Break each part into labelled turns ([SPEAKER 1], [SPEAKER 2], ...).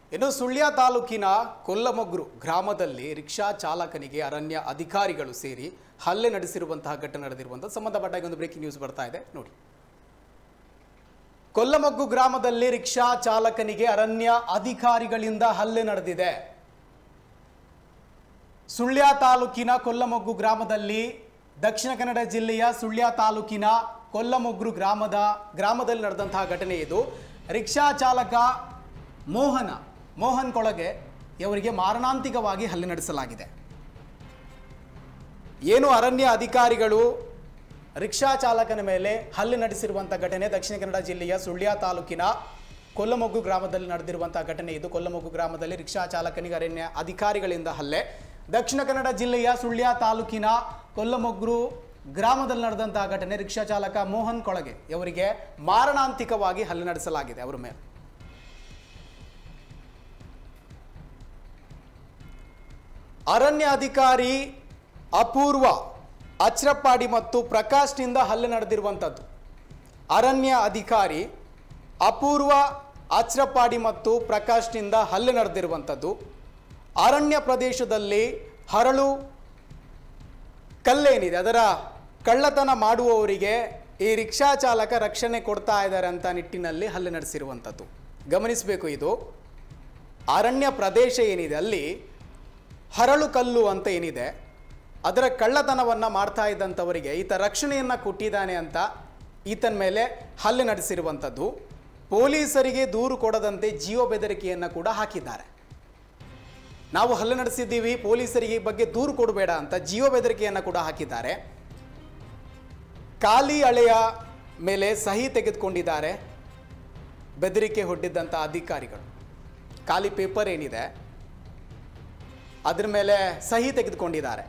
[SPEAKER 1] ಇನ್ನು ಸುಳ್ಯ ತಾಲೂಕಿನ ಕೊಲ್ಲಮೊಗ್ರು ಗ್ರಾಮದಲ್ಲಿ ರಿಕ್ಷಾ ಚಾಲಕನಿಗೆ ಅರಣ್ಯ ಅಧಿಕಾರಿಗಳು ಸೇರಿ ಹಲ್ಲೆ ನಡೆಸಿರುವಂತಹ ಘಟನೆ ನಡೆದಿರುವಂತಹ ಸಂಬಂಧಪಟ್ಟ ಒಂದು ಬ್ರೇಕಿಂಗ್ ನ್ಯೂಸ್ ಬರ್ತಾ ಇದೆ ನೋಡಿ ಕೊಲ್ಲಮೊಗ್ಗು ಗ್ರಾಮದಲ್ಲಿ ರಿಕ್ಷಾ ಚಾಲಕನಿಗೆ ಅರಣ್ಯ ಅಧಿಕಾರಿಗಳಿಂದ ಹಲ್ಲೆ ನಡೆದಿದೆ ಸುಳ್ಯ ತಾಲೂಕಿನ ಕೊಲ್ಲಮೊಗ್ಗು ಗ್ರಾಮದಲ್ಲಿ ದಕ್ಷಿಣ ಕನ್ನಡ ಜಿಲ್ಲೆಯ ಸುಳ್ಯ ತಾಲೂಕಿನ ಕೊಲ್ಲಮೊಗ್ರು ಗ್ರಾಮದ ಗ್ರಾಮದಲ್ಲಿ ನಡೆದಂತಹ ಘಟನೆ ಇದು ರಿಕ್ಷಾ ಚಾಲಕ ಮೋಹನ ಮೋಹನ್ ಕೊಳಗೆ ಇವರಿಗೆ ಮಾರಣಾಂತಿಕವಾಗಿ ಹಲ್ಲೆ ನಡೆಸಲಾಗಿದೆ ಏನು ಅರಣ್ಯ ಅಧಿಕಾರಿಗಳು ರಿಕ್ಷಾ ಚಾಲಕನ ಮೇಲೆ ಹಲ್ಲೆ ನಡೆಸಿರುವಂಥ ಘಟನೆ ದಕ್ಷಿಣ ಕನ್ನಡ ಜಿಲ್ಲೆಯ ಸುಳ್ಯ ತಾಲೂಕಿನ ಕೊಲ್ಲಮೊಗ್ಗು ಗ್ರಾಮದಲ್ಲಿ ನಡೆದಿರುವಂತಹ ಘಟನೆ ಇದು ಕೊಲ್ಲಮೊಗ್ಗು ಗ್ರಾಮದಲ್ಲಿ ರಿಕ್ಷಾ ಚಾಲಕನಿಗೆ ಅರಣ್ಯ ಅಧಿಕಾರಿಗಳಿಂದ ಹಲ್ಲೆ ದಕ್ಷಿಣ ಕನ್ನಡ ಜಿಲ್ಲೆಯ ಸುಳ್ಯ ತಾಲೂಕಿನ ಕೊಲ್ಲಮೊಗ್ರು ಗ್ರಾಮದಲ್ಲಿ ನಡೆದಂತಹ ಘಟನೆ ರಿಕ್ಷಾ ಚಾಲಕ ಮೋಹನ್ ಕೊಳಗೆ ಇವರಿಗೆ ಮಾರಣಾಂತಿಕವಾಗಿ ಹಲ್ಲೆ ನಡೆಸಲಾಗಿದೆ ಅವರ ಮೇಲೆ ಅರಣ್ಯ ಅಧಿಕಾರಿ ಅಪೂರ್ವ ಅಚ್ರಪ್ಪಾಡಿ ಮತ್ತು ಪ್ರಕಾಶ್ನಿಂದ ಹಲ್ಲೆ ನಡೆದಿರುವಂಥದ್ದು ಅರಣ್ಯ ಅಧಿಕಾರಿ ಅಪೂರ್ವ ಅಚ್ರಪ್ಪಾಡಿ ಮತ್ತು ಪ್ರಕಾಶ್ನಿಂದ ಹಲ್ಲೆ ನಡೆದಿರುವಂಥದ್ದು ಅರಣ್ಯ ಪ್ರದೇಶದಲ್ಲಿ ಹರಳು ಕಲ್ಲೇನಿದೆ ಅದರ ಕಳ್ಳತನ ಮಾಡುವವರಿಗೆ ಈ ರಿಕ್ಷಾ ಚಾಲಕ ರಕ್ಷಣೆ ಕೊಡ್ತಾ ಇದ್ದಾರೆ ಅಂತ ನಿಟ್ಟಿನಲ್ಲಿ ಹಲ್ಲೆ ನಡೆಸಿರುವಂಥದ್ದು ಗಮನಿಸಬೇಕು ಇದು ಅರಣ್ಯ ಪ್ರದೇಶ ಏನಿದೆ ಅಲ್ಲಿ ಹರಳು ಕಲ್ಲು ಅಂತ ಏನಿದೆ ಅದರ ಕಳ್ಳತನವನ್ನು ಮಾಡ್ತಾ ಇದ್ದಂಥವರಿಗೆ ಈತ ರಕ್ಷಣೆಯನ್ನು ಕೊಟ್ಟಿದ್ದಾನೆ ಅಂತ ಈತನ ಮೇಲೆ ಹಲ್ಲೆ ನಡೆಸಿರುವಂಥದ್ದು ಪೊಲೀಸರಿಗೆ ದೂರು ಕೊಡದಂತೆ ಜೀವ ಬೆದರಿಕೆಯನ್ನು ಕೂಡ ಹಾಕಿದ್ದಾರೆ ನಾವು ಹಲ್ಲೆ ನಡೆಸಿದ್ದೀವಿ ಪೊಲೀಸರಿಗೆ ಈ ಬಗ್ಗೆ ದೂರು ಕೊಡಬೇಡ ಅಂತ ಜೀವ ಬೆದರಿಕೆಯನ್ನು ಕೂಡ ಹಾಕಿದ್ದಾರೆ ಖಾಲಿ ಹಳೆಯ ಮೇಲೆ ಸಹಿ ತೆಗೆದುಕೊಂಡಿದ್ದಾರೆ ಬೆದರಿಕೆ ಹೊಡ್ಡಿದ್ದಂಥ ಅಧಿಕಾರಿಗಳು ಖಾಲಿ ಪೇಪರ್ ಏನಿದೆ ಅದ್ರ ಮೇಲೆ ಸಹಿ ತೆಗೆದುಕೊಂಡಿದ್ದಾರೆ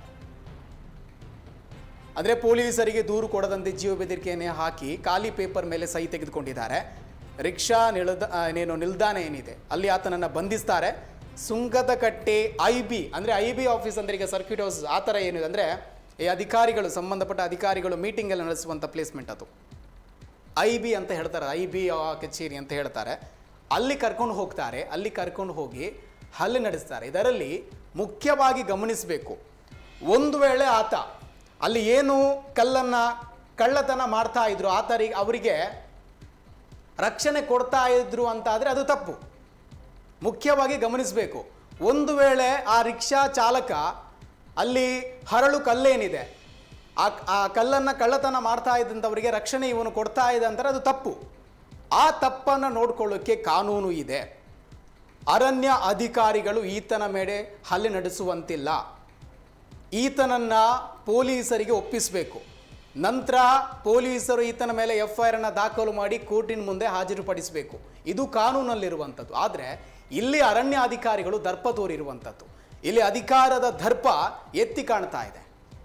[SPEAKER 1] ಅಂದರೆ ಪೊಲೀಸರಿಗೆ ದೂರು ಕೊಡದಂತೆ ಜೀವ ಬೆದರಿಕೆಯನ್ನೇ ಹಾಕಿ ಖಾಲಿ ಪೇಪರ್ ಮೇಲೆ ಸಹಿ ತೆಗೆದುಕೊಂಡಿದ್ದಾರೆ ರಿಕ್ಷಾ ನಿಲ್ದ ಆ, ಏನೇನು ನಿಲ್ದಾಣ ಏನಿದೆ ಅಲ್ಲಿ ಆತನನ್ನು ಬಂಧಿಸ್ತಾರೆ ಸುಂಕದಕಟ್ಟೆ ಐ ಬಿ ಅಂದರೆ ಐ ಬಿ ಆಫೀಸ್ ಅಂದರೆ ಈಗ ಸರ್ಕ್ಯೂಟ್ ಹೌಸ್ ಆ ಥರ ಏನಿದೆ ಅಂದರೆ ಈ ಅಧಿಕಾರಿಗಳು ಸಂಬಂಧಪಟ್ಟ ಅಧಿಕಾರಿಗಳು ಮೀಟಿಂಗ್ ಎಲ್ಲ ನಡೆಸುವಂಥ ಪ್ಲೇಸ್ಮೆಂಟ್ ಅದು ಐ ಬಿ ಅಂತ ಹೇಳ್ತಾರೆ ಐ ಬಿ ಕಚೇರಿ ಅಂತ ಹೇಳ್ತಾರೆ ಅಲ್ಲಿ ಕರ್ಕೊಂಡು ಹೋಗ್ತಾರೆ ಅಲ್ಲಿ ಕರ್ಕೊಂಡು ಹೋಗಿ ಹಲ್ಲೆ ನಡೆಸ್ತಾರೆ ಇದರಲ್ಲಿ ಮುಖ್ಯವಾಗಿ ಗಮನಿಸಬೇಕು ಒಂದು ವೇಳೆ ಆತ ಅಲ್ಲಿ ಏನು ಕಲ್ಲನ್ನು ಕಳ್ಳತನ ಮಾಡ್ತಾ ಇದ್ರು ಆತರಿಗೆ ಅವರಿಗೆ ರಕ್ಷಣೆ ಕೊಡ್ತಾ ಇದ್ರು ಅಂತ ಆದರೆ ಅದು ತಪ್ಪು ಮುಖ್ಯವಾಗಿ ಗಮನಿಸಬೇಕು ಒಂದು ವೇಳೆ ಆ ರಿಕ್ಷಾ ಚಾಲಕ ಅಲ್ಲಿ ಹರಳು ಕಲ್ಲೇನಿದೆ ಆ ಆ ಕಲ್ಲನ್ನು ಕಳ್ಳತನ ಮಾಡ್ತಾ ಇದ್ದಂಥವರಿಗೆ ರಕ್ಷಣೆ ಇವನು ಕೊಡ್ತಾ ಇದೆ ಅಂತಾರೆ ಅದು ತಪ್ಪು ಆ ತಪ್ಪನ್ನು ನೋಡ್ಕೊಳ್ಳೋಕ್ಕೆ ಕಾನೂನು ಇದೆ ಅರಣ್ಯ ಅಧಿಕಾರಿಗಳು ಈತನ ಮೇಲೆ ಹಲ್ಲೆ ನಡೆಸುವಂತಿಲ್ಲ ಈತನನ್ನ ಪೊಲೀಸರಿಗೆ ಒಪ್ಪಿಸಬೇಕು ನಂತರ ಪೊಲೀಸರು ಈತನ ಮೇಲೆ ಎಫ್ ಐ ಆರನ್ನು ದಾಖಲು ಮಾಡಿ ಕೋರ್ಟಿನ ಮುಂದೆ ಹಾಜರುಪಡಿಸಬೇಕು ಇದು ಕಾನೂನಲ್ಲಿರುವಂಥದ್ದು ಆದರೆ ಇಲ್ಲಿ ಅರಣ್ಯ ಅಧಿಕಾರಿಗಳು ದರ್ಪ ತೋರಿರುವಂಥದ್ದು ಇಲ್ಲಿ ಅಧಿಕಾರದ ದರ್ಪ ಎತ್ತಿ ಕಾಣ್ತಾ ಇದೆ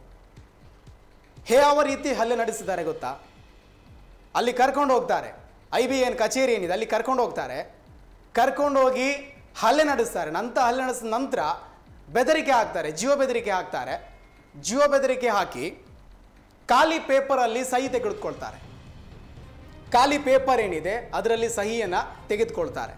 [SPEAKER 1] ಯಾವ ರೀತಿ ಹಲ್ಲೆ ನಡೆಸಿದ್ದಾರೆ ಗೊತ್ತಾ ಅಲ್ಲಿ ಕರ್ಕೊಂಡು ಹೋಗ್ತಾರೆ ಐ ಬಿ ಎನ್ ಕಚೇರಿ ಏನಿದೆ ಅಲ್ಲಿ ಕರ್ಕೊಂಡು ಹೋಗ್ತಾರೆ ಕರ್ಕೊಂಡು ಹೋಗಿ ಹಲ್ಲೆ ನಡೆಸ್ತಾರೆ ನಂತರ ಹಲ್ಲೆ ನಡೆಸಿದ ನಂತರ ಬೆದರಿಕೆ ಹಾಕ್ತಾರೆ ಜೀವ ಬೆದರಿಕೆ ಹಾಕ್ತಾರೆ ಜೀವ ಬೆದರಿಕೆ ಹಾಕಿ ಖಾಲಿ ಪೇಪರಲ್ಲಿ ಸಹಿ ತೆಗೆದುಕೊಳ್ತಾರೆ ಖಾಲಿ ಪೇಪರ್ ಏನಿದೆ ಅದರಲ್ಲಿ ಸಹಿಯನ್ನು ತೆಗೆದುಕೊಳ್ತಾರೆ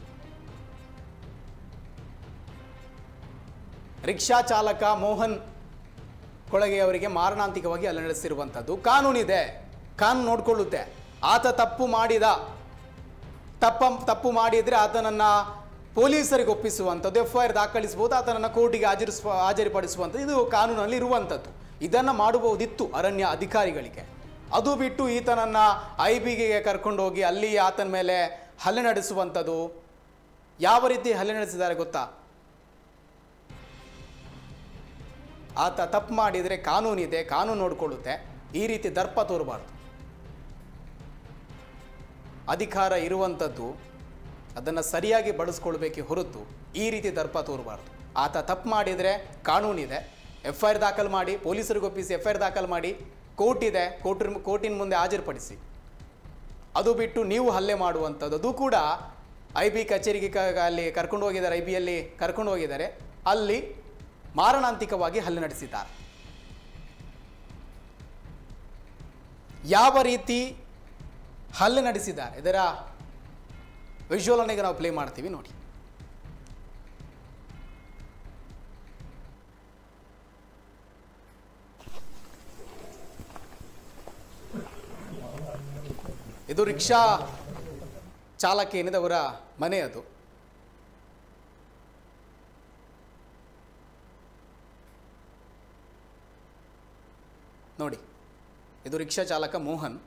[SPEAKER 1] ರಿಕ್ಷಾ ಚಾಲಕ ಮೋಹನ್ ಕೊಳಗೆ ಅವರಿಗೆ ಮಾರಣಾಂತಿಕವಾಗಿ ಹಲ್ಲೆ ನಡೆಸಿರುವಂಥದ್ದು ಕಾನೂನಿದೆ ಕಾನೂನು ನೋಡ್ಕೊಳ್ಳುತ್ತೆ ಆತ ತಪ್ಪು ಮಾಡಿದ ತಪ್ಪ ತಪ್ಪು ಮಾಡಿದರೆ ಆತನನ್ನು ಪೊಲೀಸರಿಗೆ ಒಪ್ಪಿಸುವಂಥದ್ದು ಎಫ್ ಐ ಆರ್ ದಾಖಲಿಸ್ಬೋದು ಆತನನ್ನು ಕೋರ್ಟಿಗೆ ಹಾಜರಿಸುವ ಹಾಜರುಪಡಿಸುವಂಥದ್ದು ಇದು ಕಾನೂನಲ್ಲಿ ಇರುವಂಥದ್ದು ಇದನ್ನು ಮಾಡಬಹುದಿತ್ತು ಅರಣ್ಯ ಅಧಿಕಾರಿಗಳಿಗೆ ಅದು ಬಿಟ್ಟು ಈತನನ್ನು ಐ ಬಿಗೆ ಕರ್ಕೊಂಡು ಹೋಗಿ ಅಲ್ಲಿ ಆತನ ಮೇಲೆ ಹಲ್ಲೆ ನಡೆಸುವಂಥದ್ದು ಯಾವ ರೀತಿ ಹಲ್ಲೆ ನಡೆಸಿದ್ದಾರೆ ಗೊತ್ತಾ ಆತ ತಪ್ಪು ಮಾಡಿದರೆ ಕಾನೂನಿದೆ ಕಾನೂನು ನೋಡಿಕೊಳ್ಳುತ್ತೆ ಈ ರೀತಿ ದರ್ಪ ತೋರಬಾರ್ದು ಅಧಿಕಾರ ಇರುವಂಥದ್ದು ಅದನ್ನು ಸರಿಯಾಗಿ ಬಳಸ್ಕೊಳ್ಬೇಕೆ ಹೊರತು ಈ ರೀತಿ ದರ್ಪ ತೋರಬಾರ್ದು ಆತ ತಪ್ಪು ಮಾಡಿದರೆ ಕಾನೂನಿದೆ ಎಫ್ ಐ ಆರ್ ದಾಖಲು ಮಾಡಿ ಪೊಲೀಸರಿಗೆ ಒಪ್ಪಿಸಿ ಎಫ್ ಐ ಆರ್ ದಾಖಲು ಮಾಡಿ ಕೋರ್ಟ್ ಇದೆ ಕೋರ್ಟ್ ಕೋರ್ಟಿನ ಮುಂದೆ ಹಾಜರುಪಡಿಸಿ ಅದು ಬಿಟ್ಟು ನೀವು ಹಲ್ಲೆ ಮಾಡುವಂಥದ್ದು ಅದು ಕೂಡ ಐ ಬಿ ಕಚೇರಿಗೆ ಕ ಅಲ್ಲಿ ಕರ್ಕೊಂಡು ಹೋಗಿದ್ದಾರೆ ಐ ಬಿಯಲ್ಲಿ ಕರ್ಕೊಂಡು ಹೋಗಿದ್ದಾರೆ ಅಲ್ಲಿ ಮಾರಣಾಂತಿಕವಾಗಿ ಹಲ್ಲೆ ನಡೆಸಿದ್ದಾರೆ ಯಾವ ರೀತಿ ಹಲ್ಲೆ ನಡೆಸಿದ್ದಾರೆ ಇದರ ವಿಜುವಲನ್ನಿಗೆ ನಾವು ಪ್ಲೇ ಮಾಡ್ತೀವಿ ನೋಡಿ ಇದು ರಿಕ್ಷಾ ಚಾಲಕ ಏನಿದೆ ಅವರ ಮನೆ ಅದು ನೋಡಿ ಇದು ರಿಕ್ಷಾ ಚಾಲಕ ಮೋಹನ್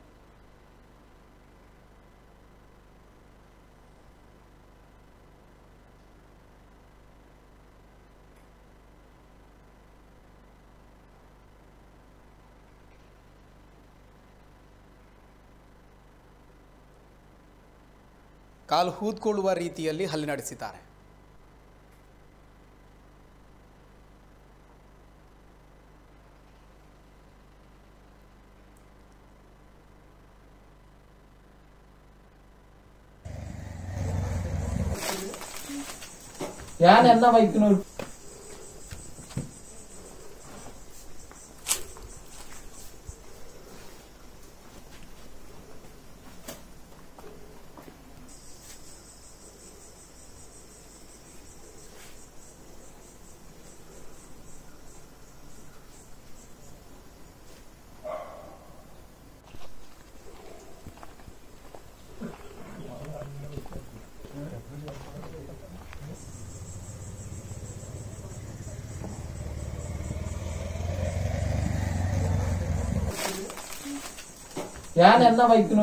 [SPEAKER 1] ಕಾಲು ಹೂದ್ಕೊಳ್ಳುವ ರೀತಿಯಲ್ಲಿ ಹಲ್ಲೆ ನಡೆಸಿದ್ದಾರೆ
[SPEAKER 2] ഞാൻ എന്നാ വഹിക്കണു ഞാൻ എന്നാ വഹിക്കണു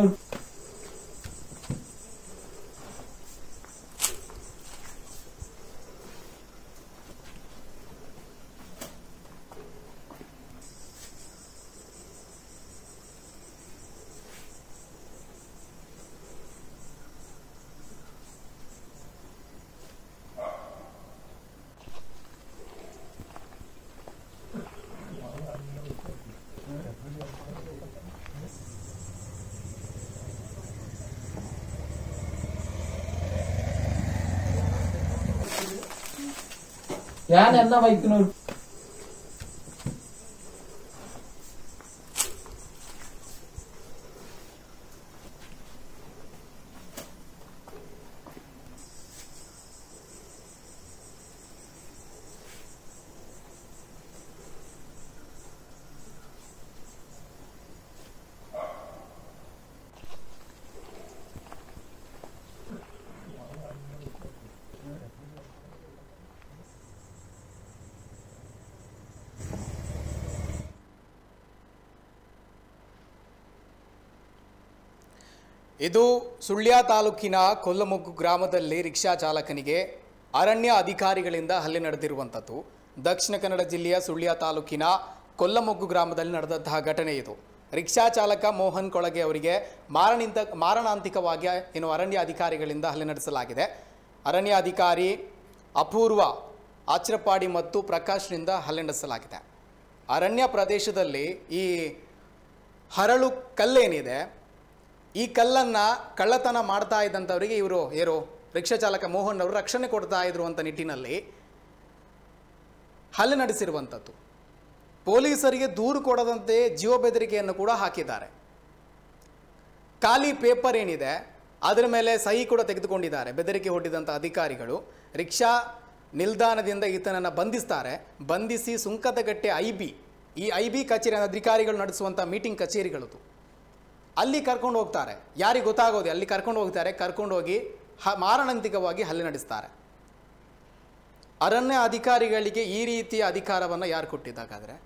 [SPEAKER 2] ഞാൻ എന്നാ വഹിക്കണു
[SPEAKER 1] ಇದು ಸುಳ್ಯ ತಾಲೂಕಿನ ಕೊಲ್ಲಮೊಗ್ಗು ಗ್ರಾಮದಲ್ಲಿ ರಿಕ್ಷಾ ಚಾಲಕನಿಗೆ ಅರಣ್ಯ ಅಧಿಕಾರಿಗಳಿಂದ ಹಲ್ಲೆ ನಡೆದಿರುವಂಥದ್ದು ದಕ್ಷಿಣ ಕನ್ನಡ ಜಿಲ್ಲೆಯ ಸುಳ್ಯ ತಾಲೂಕಿನ ಕೊಲ್ಲಮೊಗ್ಗು ಗ್ರಾಮದಲ್ಲಿ ನಡೆದಂತಹ ಘಟನೆ ಇದು ರಿಕ್ಷಾ ಚಾಲಕ ಮೋಹನ್ ಕೊಳಗೆ ಅವರಿಗೆ ಮಾರಣಾಂತ ಮಾರಣಾಂತಿಕವಾಗಿ ಏನು ಅರಣ್ಯ ಅಧಿಕಾರಿಗಳಿಂದ ಹಲ್ಲೆ ನಡೆಸಲಾಗಿದೆ ಅರಣ್ಯ ಅಧಿಕಾರಿ ಅಪೂರ್ವ ಆಚ್ರಪಾಡಿ ಮತ್ತು ಪ್ರಕಾಶ್ನಿಂದ ಹಲ್ಲೆ ನಡೆಸಲಾಗಿದೆ ಅರಣ್ಯ ಪ್ರದೇಶದಲ್ಲಿ ಈ ಹರಳು ಕಲ್ಲೇನಿದೆ ಈ ಕಲ್ಲನ್ನು ಕಳ್ಳತನ ಮಾಡ್ತಾ ಇದ್ದಂಥವರಿಗೆ ಇವರು ಏರೋ ರಿಕ್ಷಾ ಚಾಲಕ ಮೋಹನ್ ಅವರು ರಕ್ಷಣೆ ಕೊಡ್ತಾ ಇದ್ರು ಅಂತ ನಿಟ್ಟಿನಲ್ಲಿ ಹಲ್ಲೆ ನಡೆಸಿರುವಂಥದ್ದು ಪೊಲೀಸರಿಗೆ ದೂರು ಕೊಡದಂತೆ ಜೀವ ಬೆದರಿಕೆಯನ್ನು ಕೂಡ ಹಾಕಿದ್ದಾರೆ ಖಾಲಿ ಪೇಪರ್ ಏನಿದೆ ಅದರ ಮೇಲೆ ಸಹಿ ಕೂಡ ತೆಗೆದುಕೊಂಡಿದ್ದಾರೆ ಬೆದರಿಕೆ ಹೊಟ್ಟಿದಂಥ ಅಧಿಕಾರಿಗಳು ರಿಕ್ಷಾ ನಿಲ್ದಾಣದಿಂದ ಈತನನ್ನು ಬಂಧಿಸ್ತಾರೆ ಬಂಧಿಸಿ ಸುಂಕದಗಟ್ಟೆ ಐ ಬಿ ಈ ಐ ಬಿ ಕಚೇರಿ ಅಧಿಕಾರಿಗಳು ನಡೆಸುವಂಥ ಮೀಟಿಂಗ್ ಕಚೇರಿಗಳದು ಅಲ್ಲಿ ಕರ್ಕೊಂಡು ಹೋಗ್ತಾರೆ ಯಾರಿಗೆ ಗೊತ್ತಾಗೋದು ಅಲ್ಲಿ ಕರ್ಕೊಂಡು ಹೋಗ್ತಾರೆ ಕರ್ಕೊಂಡು ಹೋಗಿ ಹ ಮಾರಣಾಂತಿಕವಾಗಿ ಹಲ್ಲೆ ನಡೆಸ್ತಾರೆ ಅರಣ್ಯ ಅಧಿಕಾರಿಗಳಿಗೆ ಈ ರೀತಿಯ ಅಧಿಕಾರವನ್ನು ಯಾರು ಕೊಟ್ಟಿದ್ದಾಗಾದ್ರೆ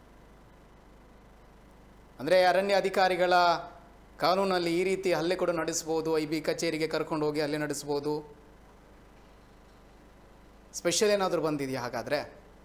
[SPEAKER 1] ಅಂದರೆ ಅರಣ್ಯ ಅಧಿಕಾರಿಗಳ ಕಾನೂನಲ್ಲಿ ಈ ರೀತಿ ಹಲ್ಲೆ ಕೂಡ ನಡೆಸ್ಬೋದು ಐ ಬಿ ಕಚೇರಿಗೆ ಕರ್ಕೊಂಡು ಹೋಗಿ ಹಲ್ಲೆ ನಡೆಸ್ಬೋದು ಸ್ಪೆಷಲ್ ಏನಾದರೂ ಬಂದಿದೆಯಾ ಹಾಗಾದರೆ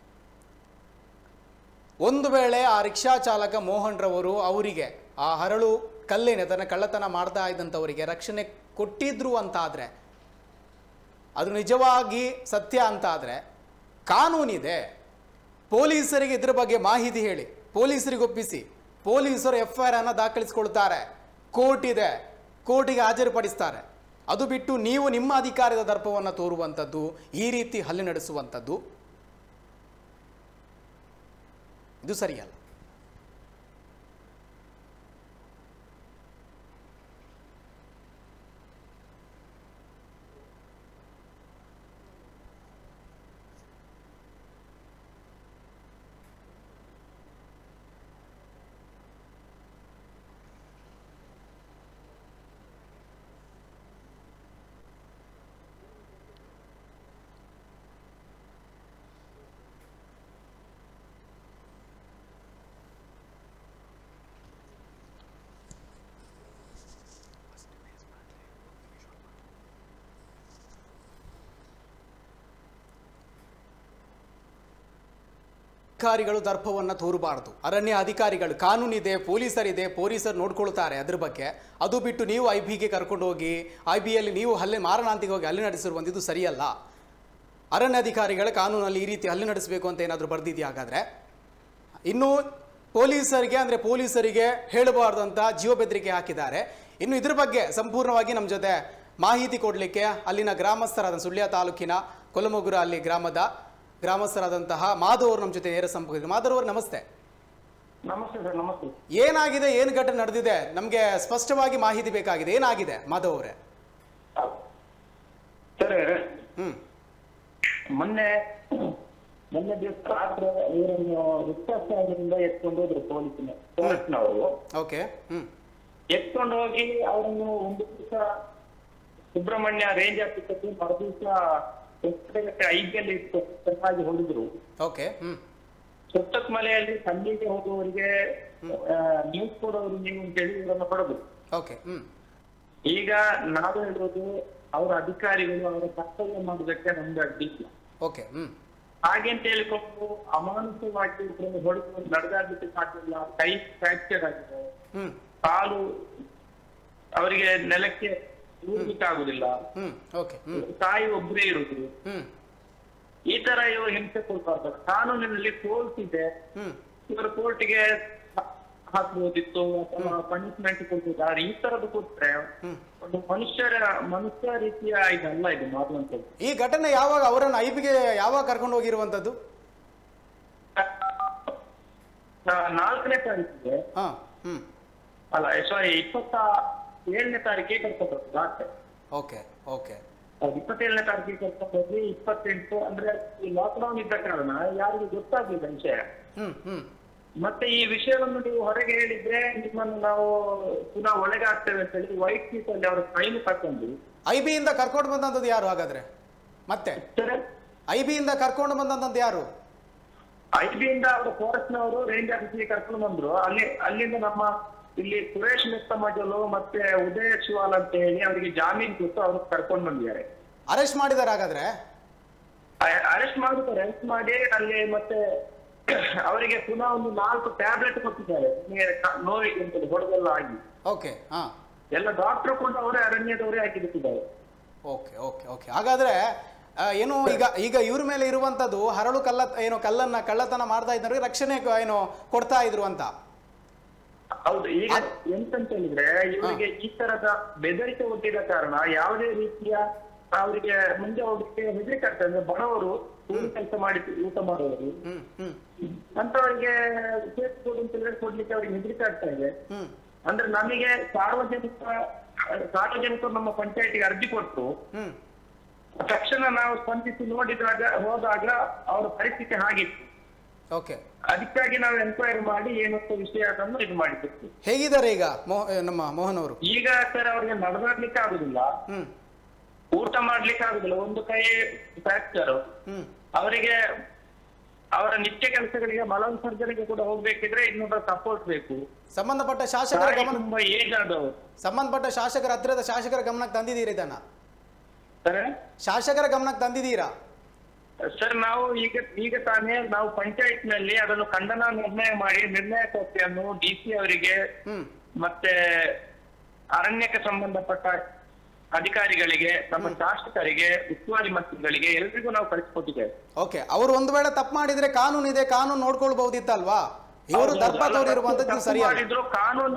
[SPEAKER 1] ಒಂದು ವೇಳೆ ಆ ರಿಕ್ಷಾ ಚಾಲಕ ಮೋಹನ್ ರವರು ಅವರಿಗೆ ಆ ಹರಳು ಕಲ್ಲೇನೆ ಅದನ್ನು ಕಳ್ಳತನ ಮಾಡ್ತಾ ಇದ್ದಂಥವರಿಗೆ ರಕ್ಷಣೆ ಕೊಟ್ಟಿದ್ರು ಅಂತಾದರೆ ಅದು ನಿಜವಾಗಿ ಸತ್ಯ ಅಂತಾದರೆ ಕಾನೂನಿದೆ ಪೊಲೀಸರಿಗೆ ಇದ್ರ ಬಗ್ಗೆ ಮಾಹಿತಿ ಹೇಳಿ ಪೊಲೀಸರಿಗೆ ಒಪ್ಪಿಸಿ ಪೊಲೀಸರು ಎಫ್ ಐ ಆರ್ ಅನ್ನು ದಾಖಲಿಸಿಕೊಳ್ತಾರೆ ಕೋರ್ಟ್ ಇದೆ ಕೋರ್ಟಿಗೆ ಹಾಜರುಪಡಿಸ್ತಾರೆ ಅದು ಬಿಟ್ಟು ನೀವು ನಿಮ್ಮ ಅಧಿಕಾರದ ದರ್ಪವನ್ನು ತೋರುವಂಥದ್ದು ಈ ರೀತಿ ಹಲ್ಲೆ ನಡೆಸುವಂಥದ್ದು ಇದು ಸರಿಯಲ್ಲ ಅಧಿಕಾರಿಗಳು ದರ್ಪವನ್ನು ತೋರಬಾರದು ಅರಣ್ಯ ಅಧಿಕಾರಿಗಳು ಕಾನೂನಿದೆ ಪೊಲೀಸರಿದೆ ಪೊಲೀಸರು ನೋಡ್ಕೊಳ್ತಾರೆ ಅದ್ರ ಬಗ್ಗೆ ಅದು ಬಿಟ್ಟು ನೀವು ಐ ಬಿಗೆ ಕರ್ಕೊಂಡು ಹೋಗಿ ಐ ಬಿಯಲ್ಲಿ ನೀವು ಹಲ್ಲೆ ಮಾರಣಾಂತಿಗೆ ಹೋಗಿ ಹಲ್ಲೆ ನಡೆಸಿರುವಂಥದ್ದು ಸರಿಯಲ್ಲ ಅರಣ್ಯ ಅಧಿಕಾರಿಗಳ ಕಾನೂನಲ್ಲಿ ಈ ರೀತಿ ಹಲ್ಲೆ ನಡೆಸಬೇಕು ಅಂತ ಏನಾದರೂ ಬರೆದಿದೆಯಾ ಹಾಗಾದರೆ ಇನ್ನು ಪೊಲೀಸರಿಗೆ ಅಂದರೆ ಪೊಲೀಸರಿಗೆ ಹೇಳಬಾರ್ದಂತ ಜೀವ ಬೆದರಿಕೆ ಹಾಕಿದ್ದಾರೆ ಇನ್ನು ಇದ್ರ ಬಗ್ಗೆ ಸಂಪೂರ್ಣವಾಗಿ ನಮ್ಮ ಜೊತೆ ಮಾಹಿತಿ ಕೊಡಲಿಕ್ಕೆ ಅಲ್ಲಿನ ಗ್ರಾಮಸ್ಥರಾದ ಸುಳ್ಯ ತಾಲೂಕಿನ ಕೊಲಮಗುರ ಅಲ್ಲಿ ಗ್ರಾಮದ ಗ್ರಾಮಸ್ಥರಾದಂತಹ ಮಾಧವ್ ಅವರು ನಮ್ಮ ಜೊತೆ ನೇರ ಸಂಪರ್ಕ ಮಾಧವ್ ಅವರು ನಮಸ್ತೆ
[SPEAKER 3] ನಮಸ್ತೆ ಸರ್ ನಮಸ್ತೆ
[SPEAKER 1] ಏನಾಗಿದೆ ಏನು ಘಟನೆ ನಡೆದಿದೆ ನಮಗೆ ಸ್ಪಷ್ಟವಾಗಿ ಮಾಹಿತಿ ಬೇಕಾಗಿದೆ ಏನಾಗಿದೆ ಮಾಧವ್ ಅವರೇ
[SPEAKER 3] ಸರ್
[SPEAKER 1] ಹ್ಞೂ
[SPEAKER 3] ಮೊನ್ನೆ ಮೊನ್ನೆ ದಿವಸ ರಾತ್ರಿ ಇವರನ್ನು ವೃತ್ತಾಶ್ರಮದಿಂದ ಎತ್ಕೊಂಡು ಹೋದ್ರು ಪೊಲೀಸಿನ ಪೊಲೀಸ್ನವರು
[SPEAKER 1] ಓಕೆ ಹ್ಞೂ
[SPEAKER 3] ಎತ್ಕೊಂಡು ಹೋಗಿ ಅವರನ್ನು ಒಂದು ದಿವಸ ಸುಬ್ರಹ್ಮಣ್ಯ ರೇಂಜ್ ಆಫೀಸರ್ಗೆ ಮರು ದಿವಸ ಐಬಿಯಲ್ಲಿ ಇಟ್ಟು ಚೆನ್ನಾಗಿ ಹೊಡೆದ್ರು
[SPEAKER 1] ಓಕೆ ಹ್ಞೂ
[SPEAKER 3] ಸುತ್ತಕ್ ಮಲೆಯಲ್ಲಿ ಸಂಜೆಗೆ ಹೋಗುವವರಿಗೆ ನ್ಯೂಸ್ ಕೊಡೋರು ನೀವು ಅಂತೇಳಿ ಇವರನ್ನು ಹೊಡೆದ್ರು
[SPEAKER 1] ಓಕೆ ಹ್ಞೂ
[SPEAKER 3] ಈಗ ನಾವು ಹೇಳೋದು ಅವರ ಅಧಿಕಾರಿಗಳು ಅವರ ಕರ್ತವ್ಯ ಮಾಡುವುದಕ್ಕೆ ನಮ್ಗೆ ಅಡ್ಡಿ ಇಲ್ಲ
[SPEAKER 1] ಓಕೆ ಹ್ಞೂ
[SPEAKER 3] ಹಾಗೆ ಅಂತ ಹೇಳಿಕೊಂಡು ಅಮಾನುಷವಾಗಿ ಇಬ್ಬರನ್ನು ಹೊಡೆದು ನಡೆದಾಡ್ಲಿಕ್ಕೆ ಸಾಧ್ಯ ಇಲ್ಲ ಕೈ ಫ್ರಾಕ್ಚರ್ ಆಗಿದೆ
[SPEAKER 1] ಹ್ಞೂ
[SPEAKER 3] ಕಾಲು ಅವರಿಗೆ ನೆಲಕ್ಕೆ ಊರ್ಲಿಕ್ಕೆ ಆಗುದಿಲ್ಲ
[SPEAKER 1] ಹ್ಞೂ ಓಕೆ ಹ್ಞೂ
[SPEAKER 3] ತಾಯಿ ಒಬ್ಬರೇ ಇರುವುದು
[SPEAKER 1] ಹ್ಞೂ
[SPEAKER 3] ಈ ತರ ಇವರು ಹಿಂಸೆ ಕೊಡ್ಬಾರ್ದು ಕಾನೂನಿನಲ್ಲಿ ಕೋರ್ಟ್ ಇದೆ
[SPEAKER 1] ಹ್ಞೂ
[SPEAKER 3] ಇವರು ಕೋರ್ಟ್ಗೆ ಹಾಕ್ಬೋದಿತ್ತು ಅಥವಾ ಪನಿಷ್ಮೆಂಟ್ ಕೊಡ್ತಿದ್ದಾರೆ ಈ ತರದ್ದು ಕೊಟ್ರೆ
[SPEAKER 1] ಹ್ಮ್.
[SPEAKER 3] ಒಂದು ಮನುಷ್ಯರ ಮನುಷ್ಯ ರೀತಿಯ ಇದಲ್ಲ ಇದು ಮಾಡುವಂತದ್ದು
[SPEAKER 1] ಈ ಘಟನೆ ಯಾವಾಗ ಅವರನ್ನು ಐಬಿಗೆ ಯಾವಾಗ ಕರ್ಕೊಂಡು ಹೋಗಿರುವಂಥದ್ದು
[SPEAKER 3] ಆ, ನಾಲ್ಕನೇ ತಾರೀಕಿಗೆ
[SPEAKER 1] ಹಾಂ ಹ್ಞೂ
[SPEAKER 3] ಅಲ್ಲ ಸಾರಿ ಇಪ್ಪತ್ತ ಏಳನೇ ತಾರೀಕಿಗೆ ಕರ್ಕೊಂಡು ಹೋದ್ರು ಡಾಕ್ಟರ್
[SPEAKER 1] ಓಕೆ ಓಕೆ
[SPEAKER 3] ಇಪ್ಪತ್ತೇಳನೇ ತಾರೀಕಿಗೆ ಕರ್ಕೊಂಡು ಹೋಗಿ ಇಪ್ಪತ್ತೆಂಟು ಅಂದ್ರೆ ಈ ಲಾಕ್ಡೌನ್ ಇದ್ದ ಕಾರಣ ಯಾರಿಗೂ ಗೊತ್ತಾಗ್ಲಿಲ್ಲ ವಿಷಯ
[SPEAKER 1] ಹ್ಞೂ ಹ್ಞೂ
[SPEAKER 3] ಮತ್ತೆ ಈ ವಿಷಯವನ್ನು ನೀವು ಹೊರಗೆ ಹೇಳಿದ್ರೆ ನಿಮ್ಮನ್ನು ನಾವು ಪುನಃ ಒಳಗೆ ಹಾಕ್ತೇವೆ ಅಂತ ಹೇಳಿ ವೈಟ್ ಶೀಟ್ ಅಲ್ಲಿ ಅವರ ಸೈನ್ ತಕೊಂಡು
[SPEAKER 1] ಐ ಬಿಯಿಂದ ಕರ್ಕೊಂಡು ಬಂದಂಥದ್ದು ಯಾರು ಹಾಗಾದರೆ ಮತ್ತೆ
[SPEAKER 3] ಸರ್
[SPEAKER 1] ಐ ಬಿಯಿಂದ ಕರ್ಕೊಂಡು ಬಂದಂಥದ್ದು ಯಾರು
[SPEAKER 3] ಐಬಿಯಿಂದ ಅವರು ಫಾರೆಸ್ಟ್ನವರು ರೇಂಜ್ ಆಫೀಸ್ಗೆ ಕರ್ಕೊಂಡು ಬಂದ್ರು ಅಲ್ಲಿ ಅಲ್ಲಿಂದ ನಮ್ಮ ಇಲ್ಲಿ ಸುರೇಶ್ ಮಿತ್ತ ಮಜಲು ಮತ್ತೆ ಉದಯ ಶಿವಾಲ್ ಅಂತ ಹೇಳಿ ಅವರಿಗೆ ಜಾಮೀನು ಕೊಟ್ಟು ಅವ್ರಿಗೆ ಕರ್ಕೊಂಡು ಬಂದಿದ್ದಾರೆ
[SPEAKER 1] ಅರೆಸ್ಟ್ ಮಾಡಿದ್ದಾರೆ ಹಾಗಾದರೆ
[SPEAKER 3] ಅರೆಸ್ಟ್ ಮಾಡಿದ್ದಾರೆ ಅರೆಸ್ಟ್ ಮಾಡಿ ಅಲ್ಲಿ ಮತ್ತೆ ಅವರಿಗೆ ಪುನಃ ಒಂದು ನಾಲ್ಕು ಟ್ಯಾಬ್ಲೆಟ್ ಕೊಟ್ಟಿದ್ದಾರೆ ನಿಮಗೆ ಕ- ನೋವಿಗೆ ಅಂತ ಹೊಡೆದೆಲ್ಲ ಆಗಿ
[SPEAKER 1] ಓಕೆ ಹಾಂ
[SPEAKER 3] ಎಲ್ಲ ಡಾಕ್ಟರ್ ಕೂಡ ಅವರೇ ಅರಣ್ಯದವರೇ ಹಾಕಿ ಬಿಟ್ಟಿದ್ದಾರೆ
[SPEAKER 1] ಓಕೆ ಓಕೆ ಓಕೆ ಹಾಗಾದರೆ ಆ, ಏನು ಈಗ ಈಗ ಇವ್ರ ಮೇಲೆ ಇರುವಂಥದ್ದು ಹರಳು ಕಲ್ಲ ಏನು ಕಲ್ಲನ್ನು ಕಳ್ಳತನ ಮಾಡ್ತಾ ಇದ್ದವ್ರಿಗೆ ರಕ್ಷಣೆ ಕ- ಏನು ಕೊಡ್ತಾ ಇದ್ರು ಅಂತ
[SPEAKER 3] ಹೌದು ಈಗ ಎಂತಂತ ಹೇಳಿದ್ರೆ ಇವರಿಗೆ ಈ ತರದ ಬೆದರಿಕೆ ಒಡ್ಡಿದ ಕಾರಣ ಯಾವುದೇ ರೀತಿಯ ಅವರಿಗೆ ಮುಂದೆ ಹೋಗ್ಲಿಕ್ಕೆ ಹೆದರಿಕೆ ಆಗ್ತದೆ ಅಂದ್ರೆ ಬಡವರು ಕೂಲಿ ಕೆಲಸ ಮಾಡಿ ಊಟ ಮಾಡುವವರು
[SPEAKER 1] ಹ್ಞೂ ಹ್ಞೂ
[SPEAKER 3] ಅಂತವರಿಗೆ ಸೇಫ್ ಕೊಡು ಅಂತ ಹೇಳಿದ್ರೆ ಕೊಡ್ಲಿಕ್ಕೆ ಅವರಿಗೆ ಹೆದರಿಕೆ ಆಗ್ತಾ ಇದೆ
[SPEAKER 1] ಹ್ಞೂ
[SPEAKER 3] ಅಂದ್ರೆ ನಮಗೆ ಸಾರ್ವಜನಿಕ ಸಾರ್ವಜನಿಕರು ನಮ್ಮ ಪಂಚಾಯತಿಗೆ ಅರ್ಜಿ ಕೊಟ್ಟು
[SPEAKER 1] ಹ್ಞೂ
[SPEAKER 3] ತಕ್ಷಣ ನಾವು ಸ್ಪಂದಿಸಿ ನೋಡಿದಾಗ ಹೋದಾಗ ಅವರ ಪರಿಸ್ಥಿತಿ ಹಾಗಿತ್ತು
[SPEAKER 1] ಓಕೆ
[SPEAKER 3] ಅದಕ್ಕಾಗಿ ನಾವು ಎನ್ಕ್ವೈರಿ ಮಾಡಿ ಏನಂತ ವಿಷಯ ಅದನ್ನು ಇದು ಮಾಡಿದ್ವಿ
[SPEAKER 1] ಹೇಗಿದ್ದಾರೆ ಈಗ ಮೋಹ ನಮ್ಮ ಮೋಹನ್ ಅವರು
[SPEAKER 3] ಈಗ ಸರ್ ಅವ್ರಿಗೆ ನಡೆದಾಡ್ಲಿಕ್ಕೆ ಆಗುದಿಲ್ಲ
[SPEAKER 1] ಹ್ಞೂ
[SPEAKER 3] ಊಟ ಮಾಡ್ಲಿಕ್ಕೆ ಆಗುದಿಲ್ಲ ಒಂದು ಕೈ ಫ್ರಾಕ್ಚರ್
[SPEAKER 1] ಹ್ಞೂ
[SPEAKER 3] ಅವರಿಗೆ ಅವರ ನಿತ್ಯ ಕೆಲಸಗಳಿಗೆ ಮಲ ವಿಸರ್ಜನೆಗೆ ಕೂಡ ಹೋಗ್ಬೇಕಿದ್ರೆ ಇನ್ನೊಬ್ಬ ಸಪೋರ್ಟ್ ಬೇಕು
[SPEAKER 1] ಸಂಬಂಧಪಟ್ಟ ಶಾಸಕರ
[SPEAKER 3] ತಾಯಿ
[SPEAKER 1] ಗಮನ
[SPEAKER 3] ತುಂಬಾ ಏಜ್ ಆದವರು
[SPEAKER 1] ಸಂಬಂಧಪಟ್ಟ ಶಾಸಕರ ಹತ್ತಿರದ ಶಾಸಕರ ಗಮನಕ್ಕೆ ತಂದಿದ್ದೀರಾ ಇದನ್ನ
[SPEAKER 3] ಸರ್
[SPEAKER 1] ಶಾಸಕರ ಗಮನಕ್ಕೆ ತಂದಿದ್ದೀರಾ
[SPEAKER 3] ಸರ್ ನಾವು ಈಗ ಈಗ ತಾನೇ ನಾವು ಪಂಚಾಯತ್ ನಲ್ಲಿ ಅದನ್ನು ಖಂಡನ ನಿರ್ಣಯ ಮಾಡಿ ನಿರ್ಣಯ ಕಾಪಿಯನ್ನು ಡಿ ಸಿ ಅವರಿಗೆ
[SPEAKER 1] ಹ್ಮ್
[SPEAKER 3] ಮತ್ತೆ ಅರಣ್ಯಕ್ಕೆ ಸಂಬಂಧಪಟ್ಟ ಅಧಿಕಾರಿಗಳಿಗೆ ನಮ್ಮ ಶಾಸಕರಿಗೆ ಉಸ್ತುವಾರಿ ಮಂತ್ರಿಗಳಿಗೆ ಎಲ್ರಿಗೂ ನಾವು ಕಳಿಸ್ಕೊಟ್ಟಿದ್ದೇವೆ
[SPEAKER 1] ಓಕೆ ಅವರು ಒಂದು ವೇಳೆ ತಪ್ಪು ಮಾಡಿದ್ರೆ ಕಾನೂನು ಇದೆ ಕಾನೂನು ನೋಡ್ಕೊಳ್ಬಹುದಿತ್ತಲ್ವಾ ಇವರು
[SPEAKER 3] ಹೌದು,
[SPEAKER 1] ದರ್ಪ
[SPEAKER 3] ಅಲ್ಲ,
[SPEAKER 1] ತೋರಿರುವಂತದ್ದು
[SPEAKER 3] ತಪ್ಪು
[SPEAKER 1] ಸರಿಯಲ್ಲ
[SPEAKER 3] ಮಾಡಿದ್ರು ಕಾನೂನು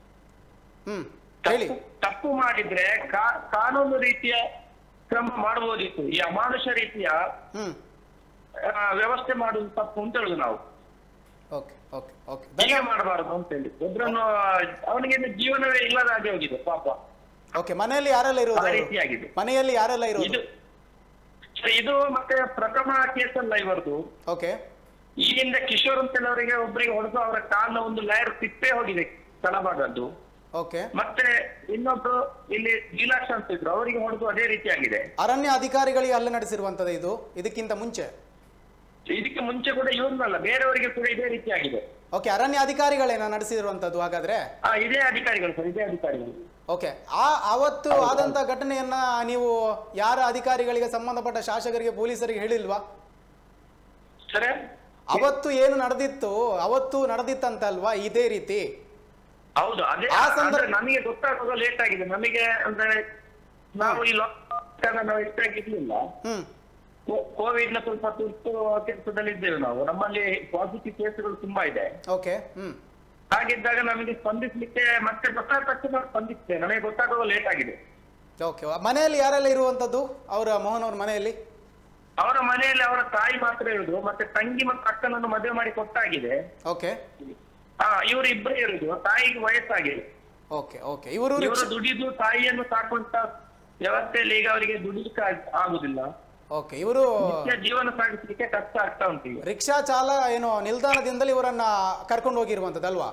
[SPEAKER 1] ಹ್ಮ್ ಹೇಳಿ
[SPEAKER 3] ತಪ್ಪು- ತಪ್ಪು ಮಾಡಿದ್ರೆ ಕಾ- ಕಾನೂನು ರೀತಿಯ ಕ್ರಮ ಮಾಡಬಹುದಿತ್ತು ಈ ಅಮಾನುಷ ರೀತಿಯ
[SPEAKER 1] ಹ್ಮ್
[SPEAKER 3] ಆ, ವ್ಯವಸ್ಥೆ ಮಾಡುವುದು ತಪ್ಪು ಅಂತ ಹೇಳುದು ನಾವು
[SPEAKER 1] ಓಕೆ ಓಕೆ ಓಕೆ
[SPEAKER 3] ಹೀಗೆ ಮಾಡಬಾರದು ಅಂತ ಹೇಳಿ ಒಬ್ಬರನ್ನು ಅವನಿಗೆ ಇನ್ನು ಜೀವನವೇ ಇಲ್ಲದ ಹಾಗೆ ಹೋಗಿದೆ ಪಾಪ
[SPEAKER 1] ಓಕೆ ಮನೆಯಲ್ಲಿ ಯಾರೆಲ್ಲ ಇರೋದು
[SPEAKER 3] ಆ
[SPEAKER 1] ಅವರು?
[SPEAKER 3] ರೀತಿಯಾಗಿದೆ
[SPEAKER 1] ಮನೆಯಲ್ಲಿ ಯಾರೆಲ್ಲ ಇರೋದು
[SPEAKER 3] ಇದು ಸರ್, ಇದು ಮತ್ತೆ ಪ್ರಥಮ ಕೇಸ್ ಅಲ್ಲ ಇವರದು
[SPEAKER 1] ಓಕೆ
[SPEAKER 3] ಈ ಹಿಂದೆ ಕಿಶೋರ್ ಅಂತೇಳವರಿಗೆ ಒಬ್ಬರಿಗೆ ಹೊಡೆದು ಅವರ ಕಾಲಿನ ಒಂದು ಲೇಯರ್ ತಿಪ್ಪೆ ಹೋಗಿದೆ ತಳಭಾಗದ್ದು
[SPEAKER 1] ಓಕೆ
[SPEAKER 3] ಮತ್ತೆ ಇನ್ನೊಬ್ರು ಇಲ್ಲಿ ನೀಲಾಕ್ಷ ಅಂತ ಇದ್ರು ಅವರಿಗೆ ಹೊಡೆದು ಅದೇ ರೀತಿಯಾಗಿದೆ
[SPEAKER 1] ಅರಣ್ಯ ಅಧಿಕಾರಿಗಳಿಗೆ ಹಲ್ಲೆ ನಡೆಸಿರುವಂತದ್ದು ಇದು ಇದಕ್ಕಿಂತ ಮುಂಚೆ
[SPEAKER 3] ಇದಕ್ಕೆ ಮುಂಚೆ ಕೂಡ ಇವ್ರನ್ನಲ್ಲ ಬೇರೆಯವರಿಗೆ ಕೂಡ ಇದೇ ರೀತಿಯಾಗಿದೆ
[SPEAKER 1] ಓಕೆ ಅರಣ್ಯ ಅಧಿಕಾರಿಗಳೇನ ನಡೆಸಿರುವಂತದ್ದು ಹಾಗಾದ್ರೆ
[SPEAKER 3] ಆ ಇದೇ ಅಧಿಕಾರಿಗಳು ಸರ್ ಇದೇ ಅಧಿಕಾರಿಗಳು
[SPEAKER 1] ಓಕೆ ಆ ಅವತ್ತು ಆದಂತ ಘಟನೆಯನ್ನ ನೀವು ಯಾರ ಅಧಿಕಾರಿಗಳಿಗೆ ಸಂಬಂಧಪಟ್ಟ ಶಾಸಕರಿಗೆ ಪೊಲೀಸರಿಗೆ ಹೇಳಿಲ್ವಾ
[SPEAKER 3] ಸರ್
[SPEAKER 1] ಅವತ್ತು ಏನು ನಡೆದಿತ್ತು ಅವತ್ತು ನಡೆದಿತ್ತಂತಲ್ವಾ ಇದೇ ರೀತಿ
[SPEAKER 3] ಹೌದು ಅದೇ
[SPEAKER 1] ಆ ಸಂದರ್ಭ-
[SPEAKER 3] ಅಂದ್ರೆ ನಮಗೆ ಗೊತ್ತಾಗುವಾಗ ಲೇಟ್ ಆಗಿದೆ ನಮಗೆ ಅಂದ್ರೆ ನಾವು ಈ ಲಾಕ್ಡೌನ್ ನಾವು ಇಷ್ಟಾಗಿರ್ಲಿಲ್ಲ
[SPEAKER 1] ಹ್ಮ್
[SPEAKER 3] ಕೋವಿಡ್ ನ ಸ್ವಲ್ಪ ತುರ್ತು ಕೆಲಸದಲ್ಲಿ ಇದ್ದೇವೆ ನಾವು ನಮ್ಮಲ್ಲಿ ಪಾಸಿಟಿವ್ ಕೇಸ್ಗಳು ತುಂಬಾ ಇದೆ
[SPEAKER 1] ಓಕೆ ಹ್ಮ್
[SPEAKER 3] ಹಾಗಿದ್ದಾಗ ನಮಗೆ ಸ್ಪಂದಿಸ್ಲಿಕ್ಕೆ ಮತ್ತೆ ಗೊತ್ತಾದ ತಕ್ಷಣ ಸ್ಪಂದಿಸ್ತೇವೆ ನಮಗೆ ಗೊತ್ತಾಗುವಾಗ ಲೇಟ್ ಆಗಿದೆ
[SPEAKER 1] ಓಕೆ ಮನೆಯಲ್ಲಿ ಯಾರೆಲ್ಲ ಇರುವಂತದ್ದು ಅವರ ಮೋಹನ್ ಅವ್ರ ಮನೆಯಲ್ಲಿ
[SPEAKER 3] ಅವರ ಮನೆಯಲ್ಲಿ ಅವರ ತಾಯಿ ಮಾತ್ರ ಇರುದು ಮತ್ತೆ ತಂಗಿ ಮತ್ತು ಅಕ್ಕನನ್ನು ಮದುವೆ ಮಾಡಿ ಕೊಟ್ಟಾಗಿದೆ
[SPEAKER 1] ಓಕೆ
[SPEAKER 3] ಹಾ ಇವರು ಇಬ್ಬರೇ ಇರುದು ತಾಯಿಗೆ ವಯಸ್ಸಾಗಿದೆ
[SPEAKER 1] ಓಕೆ ಓಕೆ ಇವರು
[SPEAKER 3] ಇವರು ದುಡಿದು ತಾಯಿಯನ್ನು ಸಾಕುವಂತ ವ್ಯವಸ್ಥೆಯಲ್ಲಿ ಈಗ ಅವರಿಗೆ ದುಡಿಲಿಕ್ಕೆ ಆಗ್- ಆಗುದಿಲ್ಲ
[SPEAKER 1] ಓಕೆ ಇವರು
[SPEAKER 3] ನಿತ್ಯ ಜೀವನ ಸಾಗಿಸ್ಲಿಕ್ಕೆ ಕಷ್ಟ ಆಗ್ತಾ ಉಂಟು ಈಗ
[SPEAKER 1] ರಿಕ್ಷಾ ಚಾಲ ಏನು ನಿಲ್ದಾಣದಿಂದಲೇ ಇವರನ್ನ ಕರ್ಕೊಂಡು ಹೋಗಿರುವಂತದ್ದಲ್ವಾ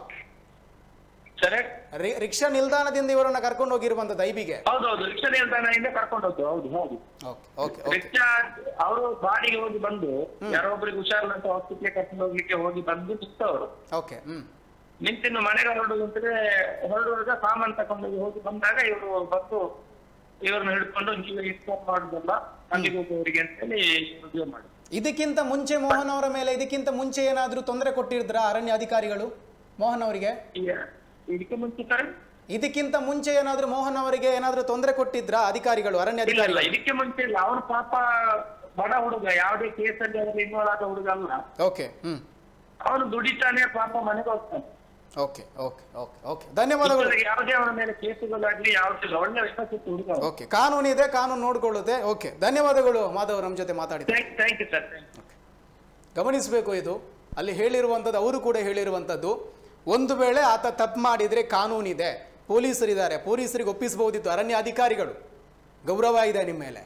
[SPEAKER 3] ಸರಿ
[SPEAKER 1] ರಿ- ರಿಕ್ಷಾ ನಿಲ್ದಾಣದಿಂದ ಇವರನ್ನ ಕರ್ಕೊಂಡು ಹೋಗಿರುವಂತದ್ದು ಐಬಿಗೆ
[SPEAKER 3] ಹೌದೌದು ರಿಕ್ಷಾ ನಿಲ್ದಾಣದಿಂದ ಕರ್ಕೊಂಡು ಹೋದ್ದು ಹೌದು ಹೌದು
[SPEAKER 1] ಓಕೆ ಓಕೆ ಓಕೆ
[SPEAKER 3] ರಿಕ್ಷಾ ಅವರು ಬಾಡಿಗೆ ಹೋಗಿ ಬಂದು ಯಾರೋ ಒಬ್ಬರಿಗೆ ಹುಷಾರಿಲ್ಲ ಅಂತ ಹಾಸ್ಪಿಟ್ಲಿಗೆ ಕರ್ಕೊಂಡು ಹೋಗ್ಲಿಕ್ಕೆ ಹೋಗಿ ಬಂದು ನಿಂತವರು
[SPEAKER 1] ಓಕೆ ಹ್ಮ್
[SPEAKER 3] ನಿಂತಿನ್ನು ಮನೆಗೆ ಹೊರಡುದು ಅಂತಂದ್ರೆ ಹೊರಡುವಾಗ ಸಾಮಾನು ತಗೊಂಡೋಗಿ ಹೋಗಿ ಬಂದಾಗ ಇವರು ಬಂದು ಇವ್ರನ್ನ ಹಿಡ್ಕೊಂಡು ನೀವು ಇನ್ಫಾರ್ಮ್ ಮಾಡುದಲ್ಲ ಅಲ್ಲಿಗೆ ಹೋಗುವವರಿಗೆ ಅಂತೇಳಿ ಮದುವೆ ಮಾಡಿ
[SPEAKER 1] ಇದಕ್ಕಿಂತ ಮುಂಚೆ ಮೋಹನ್ ಅವರ ಮೇಲೆ ಇದಕ್ಕಿಂತ ಮುಂಚೆ ಏನಾದ್ರೂ ತೊಂದರೆ ಕೊಟ್ಟಿದ್ರ ಅರಣ್ಯ ಅಧಿಕಾರಿಗಳು ಮೋಹನ್ ಅವರಿಗೆ
[SPEAKER 3] ಈಗ ಇದಕ್ಕೆ ಮುಂಚೆ ಸರ್
[SPEAKER 1] ಇದಕ್ಕಿಂತ ಮುಂಚೆ ಏನಾದ್ರೂ ಮೋಹನ್ ಅವರಿಗೆ ಏನಾದ್ರೂ ತೊಂದರೆ ಕೊಟ್ಟಿದ್ರ ಅಧಿಕಾರಿಗಳು ಅರಣ್ಯ
[SPEAKER 3] ಇಲ್ಲ ಇಲ್ಲ
[SPEAKER 1] ಅಧಿಕಾರಿಗಳು
[SPEAKER 3] ಇದಕ್ಕೆ ಮುಂಚೆ ಇಲ್ಲ ಅವನು ಪಾಪ ಬಡ ಹುಡುಗ ಯಾವುದೇ ಕೇಸಲ್ಲಿ ಅವರು ಇನ್ವಾಲ್ವ್ ಆದ ಹುಡುಗ ಅಲ್ಲ
[SPEAKER 1] ಓಕೆ ಹ್ಮ್
[SPEAKER 3] ಅವನು ದುಡಿತಾನೆ ಪಾಪ ಮನೆಗೆ ಹೋಗ್ತಾನೆ
[SPEAKER 1] ಓಕೆ ಓಕೆ ಓಕೆ ಓಕೆ ಧನ್ಯವಾದಗಳು
[SPEAKER 3] ಇದುವರೆಗೆ ಯಾವುದೇ ಅವನ ಮೇಲೆ ಕೇಸುಗಳಾಗ್ಲಿ ಯಾವುದಿಲ್ಲ ಒಳ್ಳೆ ವಿಶ್ವಾಸಕ್ಕೆ ಹುಡುಗ ಅವನು.
[SPEAKER 1] ಓಕೆ ಕಾನೂನು ಇದೆ ಕಾನೂನು ನೋಡ್ಕೊಳ್ಳುತ್ತೆ ಓಕೆ ಧನ್ಯವಾದಗಳು ಮಾಧವ್ ನಮ್ಮ ಜೊತೆ ಮಾತಾಡಿದ
[SPEAKER 3] thank thank you sir thank you
[SPEAKER 1] ಗಮನಿಸಬೇಕು ಇದು ಅಲ್ಲಿ ಹೇಳಿರುವಂಥದ್ದು ಅವರು ಕೂಡ ಹೇಳಿರುವಂಥದ್ದು ಒಂದು ವೇಳೆ ಆತ ತಪ್ಪು ಮಾಡಿದರೆ ಕಾನೂನಿದೆ ಪೊಲೀಸರಿದ್ದಾರೆ ಪೊಲೀಸರಿಗೆ ಒಪ್ಪಿಸಬಹುದಿತ್ತು ಅರಣ್ಯ ಅಧಿಕಾರಿಗಳು ಗೌರವ ಇದೆ ನಿಮ್ಮ ಮೇಲೆ